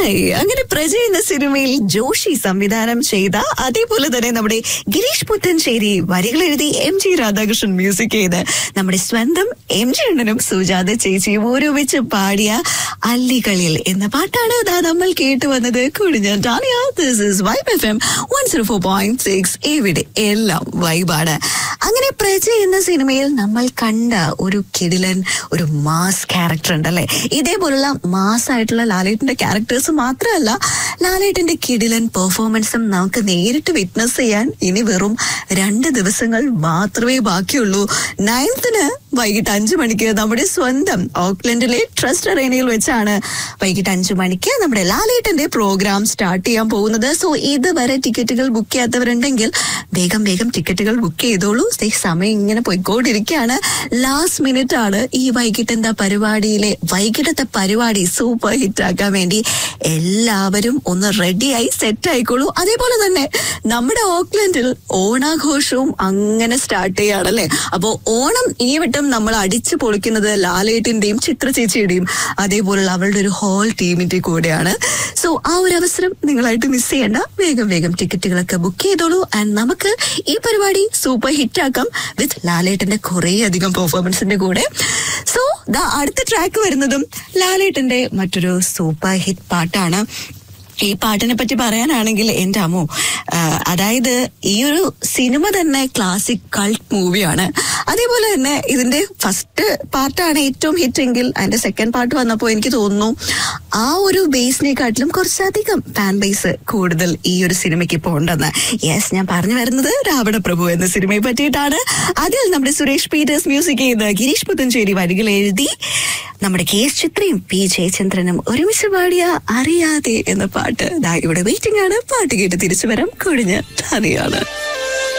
hi അങ്ങനെ പ്രജ എന്ന സിനിമയിൽ ജോഷി സംവിധാനം ചെയ്ത അതേപോലെ തന്നെ നമ്മുടെ ഗിരീഷ് പുത്തൻചേരി വരികൾ എഴുതി എം ജി രാധാകൃഷ്ണൻ മ്യൂസിക് ചെയ്ത് നമ്മുടെ സ്വന്തം എം ജി അണ്ണനും സുജാത ചേച്ചിയും ഒരുമിച്ച് പാടിയ അല്ലികളിൽ എന്ന പാട്ടാണ് ദാ നമ്മൾ കേട്ടു വന്നത് കുടിഞ്ഞ ടാലിയ this is vibe F M one zero four point six ഇവിടെ എല്ലാം വൈബാണ് അങ്ങനെ പ്രജ എന്ന സിനിമയിൽ നമ്മൾ കണ്ട ഒരു കിടിലൻ ഒരു മാസ് ക്യാരക്ടർ ഉണ്ടല്ലേ ഇതേപോലുള്ള മാസ് ആയിട്ടുള്ള ലാലേട്ടന്റെ ക്യാരക്ടേഴ്സ് മാത്രമല്ല ലാലേട്ടന്റെ കിടിലൻ പെർഫോമൻസും നമുക്ക് നേരിട്ട് വിറ്റ്നസ് ചെയ്യാൻ ഇനി വെറും രണ്ട് ദിവസങ്ങൾ മാത്രമേ ബാക്കിയുള്ളൂ നയൻത്തിന് വൈകിട്ട് അഞ്ചു മണിക്ക് നമ്മുടെ സ്വന്തം ഓക്ലൻഡിലെ ട്രസ്റ്റ് അറേനയിൽ വെച്ചാണ് വൈകിട്ട് അഞ്ചു മണിക്ക് നമ്മുടെ ലാലേട്ടന്റെ പ്രോഗ്രാം സ്റ്റാർട്ട് ചെയ്യാൻ പോകുന്നത് സോ ഇതുവരെ ടിക്കറ്റുകൾ ബുക്ക് ചെയ്യാത്തവരുണ്ടെങ്കിൽ വേഗം വേഗം ടിക്കറ്റുകൾ ബുക്ക് ചെയ്തോളൂ ദേ സമയം ഇങ്ങനെ പോയിക്കൊണ്ടിരിക്കുകയാണ് ലാസ്റ്റ് മിനിറ്റ് ആണ് ഈ വൈകിട്ട് എന്താ പരിപാടിയിലെ വൈകിട്ടത്തെ പരിപാടി സൂപ്പർ ഹിറ്റ് ആക്കാൻ വേണ്ടി എല്ലാവരും ഒന്ന് റെഡിയായി സെറ്റ് ആയിക്കോളൂ അതേപോലെ തന്നെ നമ്മുടെ ഓക്ലൻഡിൽ ഓണാഘോഷവും അങ്ങനെ സ്റ്റാർട്ട് ചെയ്യാണല്ലേ അപ്പോ ഓണം ഈ വട്ടം നമ്മൾ അടിച്ചു പൊളിക്കുന്നത് ലാലേട്ടിന്റെയും ചിത്ര ചേച്ചിയുടെയും അതേപോലുള്ള അവളുടെ ഒരു ഹോൾ ടീമിന്റെ കൂടെയാണ് സോ ആ ഒരു അവസരം നിങ്ങളായിട്ട് മിസ് ചെയ്യണ്ട വേഗം വേഗം ടിക്കറ്റുകളൊക്കെ ബുക്ക് ചെയ്തോളൂ ആൻഡ് നമുക്ക് ഈ പരിപാടി സൂപ്പർ ഹിറ്റ് ആക്കാം വിത്ത് ലാലേട്ടന്റെ കുറേ അധികം പെർഫോമൻസിന്റെ കൂടെ സോ ദാ അടുത്ത ട്രാക്ക് വരുന്നതും ലാലേട്ടന്റെ മറ്റൊരു സൂപ്പർ ഹിറ്റ് പാട്ടാണ് ഈ പാട്ടിനെ പറ്റി പറയാനാണെങ്കിൽ എന്റെ അമ്മോ ആ, അതായത് ഈ ഒരു സിനിമ തന്നെ ക്ലാസിക് കൾട്ട് മൂവിയാണ് അതേപോലെ തന്നെ ഇതിന്റെ ഫസ്റ്റ് പാർട്ടാണ് ഏറ്റവും ഹിറ്റ് എങ്കിൽ അതിന്റെ സെക്കൻഡ് പാർട്ട് വന്നപ്പോൾ എനിക്ക് തോന്നുന്നു ആ ഒരു ബേസിനെക്കാട്ടിലും കുറച്ചധികം ഫാൻ ബേസ് കൂടുതൽ ഈ ഒരു സിനിമയ്ക്ക് ഇപ്പോൾ ഉണ്ടെന്ന് യെസ് ഞാൻ പറഞ്ഞു വരുന്നത് രാവണ പ്രഭു എന്ന സിനിമയെ പറ്റിയിട്ടാണ് അതിൽ നമ്മുടെ സുരേഷ് പീറ്റേഴ്സ് മ്യൂസിക് ചെയ്ത് ഗിരീഷ് പുത്തഞ്ചേരി വരികൾ എഴുതി നമ്മുടെ കെ എസ് ചിത്രയും പി ജയചന്ദ്രനും ഒരുമിച്ച് പാടിയ അറിയാതെ എന്ന പാട്ട് ദാ ഇവിടെ വെയിറ്റിംഗ് ആണ് പാട്ട് കേട്ട് തിരിച്ചു വരാം കുടിഞ്ഞ് അറിയാണ്